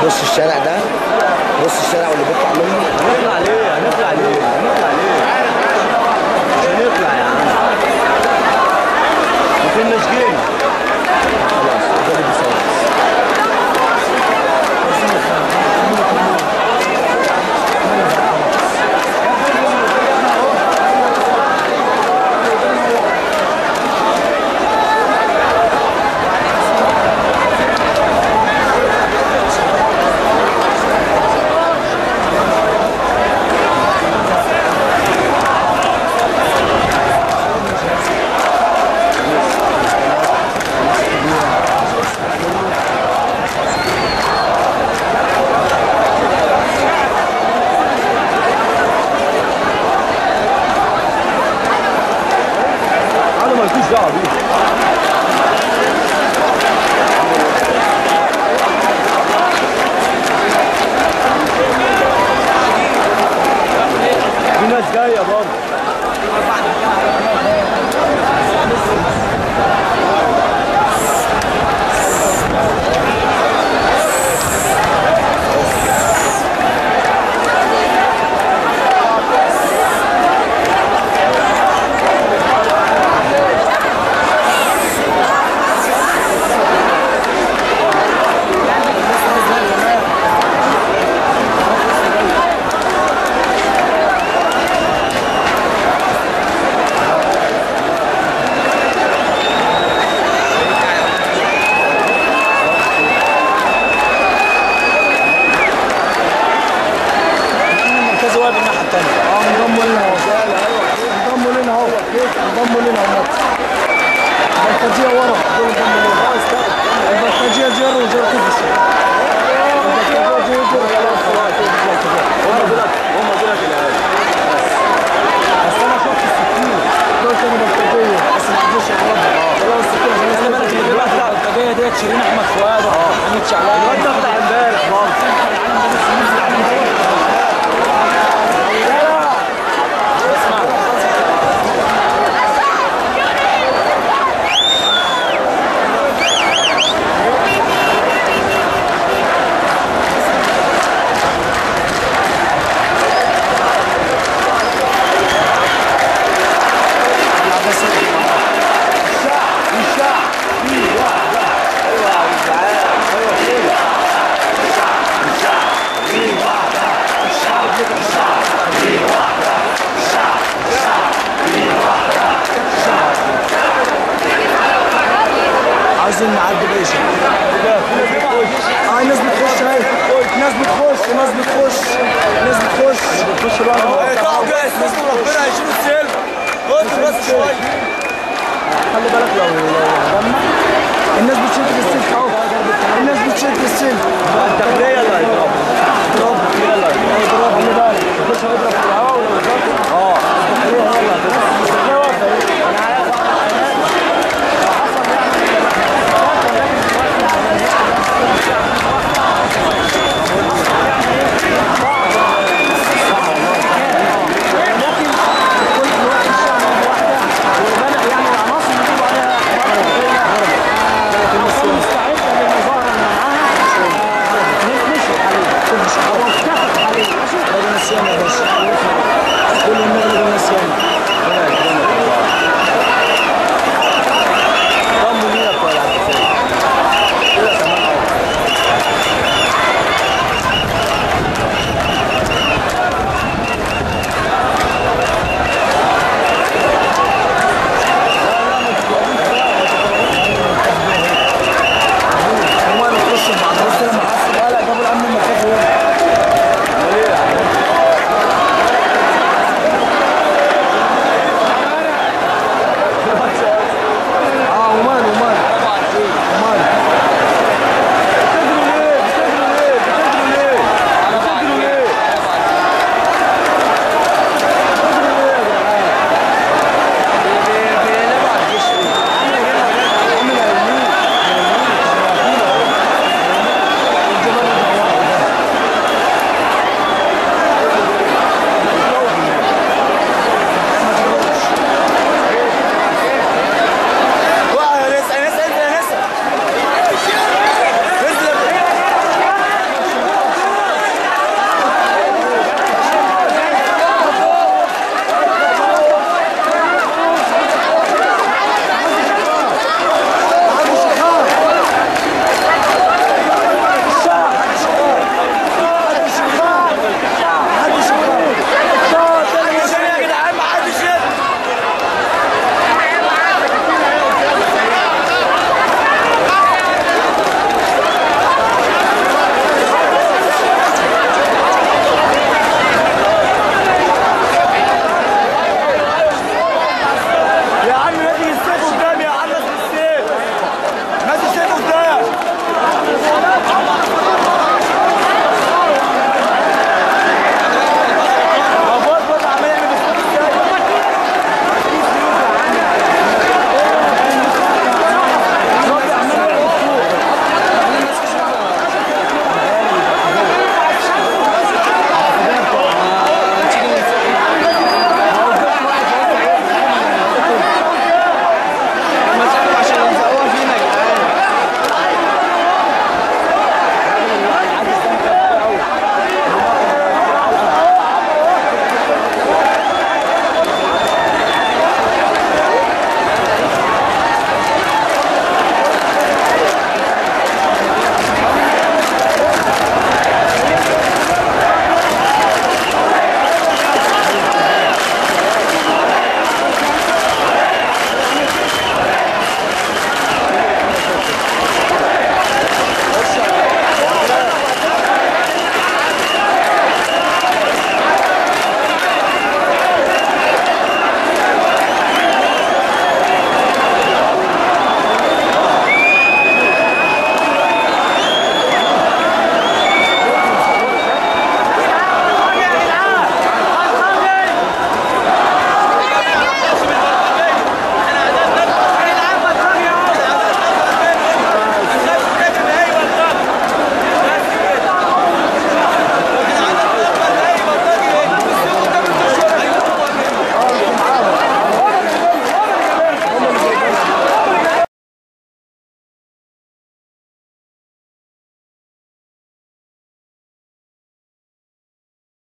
بص الشارع ده بص الشارع واللي بيطلع منه هنطلع ليه هنطلع ليه هنطلع ليه مش هنطلع يا عم ما كناش جينا خلاص ده اللي بيصور انا مالكوش دعوه بيه في ناس جايه برضه المركز واقف الناحيه الثانيه اه انضموا لنا اهو انضموا لنا اهو انضموا لنا اهو البلطجيه ورا دول انضموا لنا البلطجيه جروا وجروا كبس البلطجيه جروا هم دولت هم دولت العيال بس انا شفت السكين دول كانوا بلطجيه بس ما عندوش اغلبها طلعوا السكين عشان خلي بالك اللي بيبقى بتاع البلطجيه ديت شيرين احمد فؤاد وحميد شعلان الواد ده بتاع امبارح برضه عايزين نعدي باي شيء اه الناس بتخش اهي الناس بتخش الناس بتخش الناس بتخش بتخش بقى اقطعوا كده استثمر ربنا هيشيلوا السلم خدوا بس شويه خلي بالك لو لو جمع الناس بتشد في السلك اهو الناس بتشد في السلك انت